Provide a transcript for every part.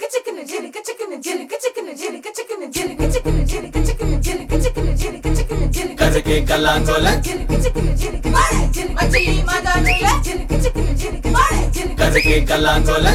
கருக்கு கல்லாங்கோல கருக்கு கல்லாங்கோல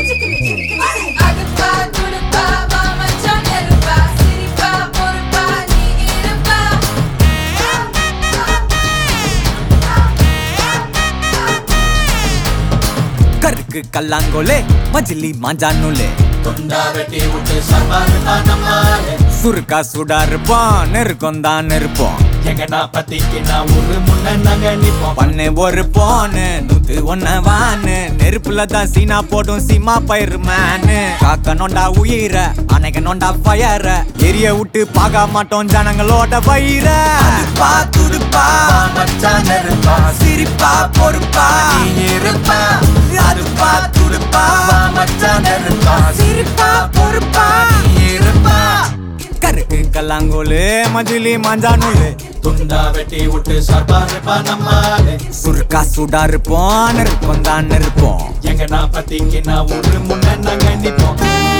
கருக்கு கல்லாங்கோலே மஜிலி மாஞ்சானுலே துண்டா வெட்டி விட்டு சர்வாரு நம்மாலே சுருக்கா சுடா இருப்போம் நெருக்கம் தான் இருப்போம் எங்க நாப்பத்திக்கு நான் ஒரு முன்ன நாங்க நிப்போம் பண்ணு ஒரு போனு நூத்து ஒன்ன வானு நெருப்புல தான் சீனா போட்டும் சீமா பயிர் மேனு காக்க நொண்டா உயிர அணைக்க நொண்டா ஃபயர எரிய விட்டு பார்க்க மாட்டோம் ஜனங்களோட வயிற அதுப்பா துடுப்பா மச்சான் நெருப்பா சிரிப்பா பொறுப்பா நீ இருப்பா அதுப்பா துடுப்பா மச்சான் நெருப்பா சிரிப்பா பொறுப்பா நீ இருப்பா கருக்கு கல்லாங்கோலு மஜிலி மாஞ்சானுலு துண்டா வெட்டி விட்டு சர்வாரு நம்மாலே சுருக்கா சுடா இருப்போம் நெருக்கம் தான் இருப்போம் எங்க நாப்பத்திக்கு நான் ஒரு முன்ன நாங்க நிப்போம்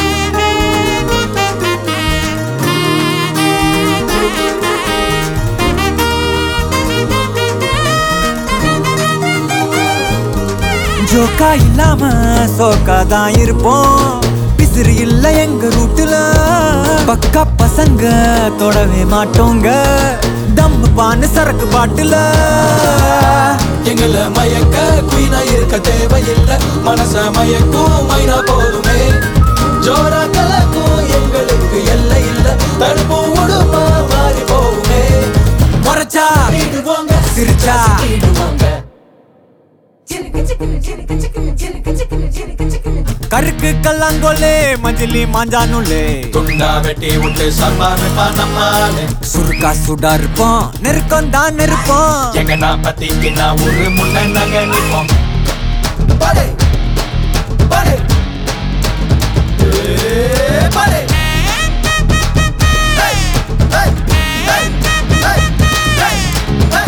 ஜோக்கா இல்லாம சோக்கா தான் இருப்போம் பிசிறு இல்ல எங்க ரூட்டுல பக்கா பசங்க தொடவே மாட்டோங்க தம்மு பான்னு சரக்கு பாட்டுல எங்கள மயக்க குயினா இருக்க தேவையில்லை மனச மயக்கும் மைனா போதுமே ஜோரா கலக்கும் எங்களுக்கு எல்லை இல்ல தடுப்பும் உடுமா மாறி போகுமே முறைச்சா இடுவாங்க சிரிச்சா இடுவாங்க கருக்கு கல்லாங்கோலே மஞ்சளி மாஞ்சானுலே துண்டா வெட்டி விட்டு சர்வாரு நம்மாலே சுருக்கா சுடா இருப்போம் நெருக்கம் தான் இருப்போம் எங்க நாப்பத்திக்கு நான் ஒரு முன்ன நாங்க நிப்போம் படை படை ஏ, படை ஹேய், ஹேய், ஹேய், ஹேய், ஹேய், ஹேய்.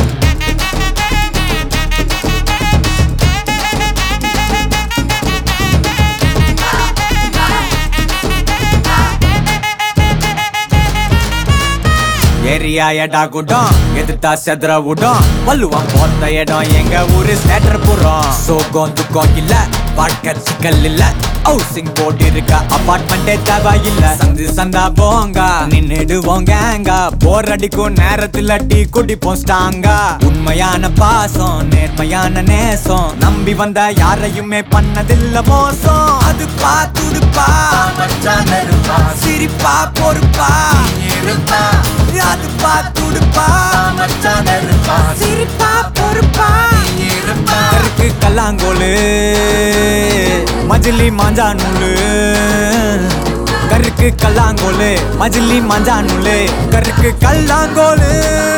ஏரியா எடா கூட்டம் எதிர்த்தா செதற விடும் வள்ளுவம் போத்த இடம் எங்க ஊரு சேட்டர் புறம் சோகம் துக்கம் இல்ல வாழ்க்கை சிக்கல் இல்ல ஹவுசிங் போட்டு இருக்க அபார்ட்மெண்டே தேவையில்ல சந்து சந்தா போங்க நின்னுடுவோங்க போர் அடிக்கும் நேரத்துல டீ குடிப்போம் ஸ்டாங்கா உண்மையான பாசம் நேர்மையான நேசம் நம்பி வந்த யாரையுமே பண்ணதில்ல மோசம் அது பாத்துடுப்பா மச்சான் நெருப்பா சிரிப்பா பொறுப்பா இருப்பா அது பாத்துடுப்பா மச்சான் நெருப்பா சிரிப்பா பொறுப்பா இருப்பா கருக்கு கல்லாங்கோலு மஜிலி மாஞ்சானுலு கருக்கு கல்லாங்கோலு மஜிலி மாஞ்சானுலு கருக்கு கல்லாங்கோலு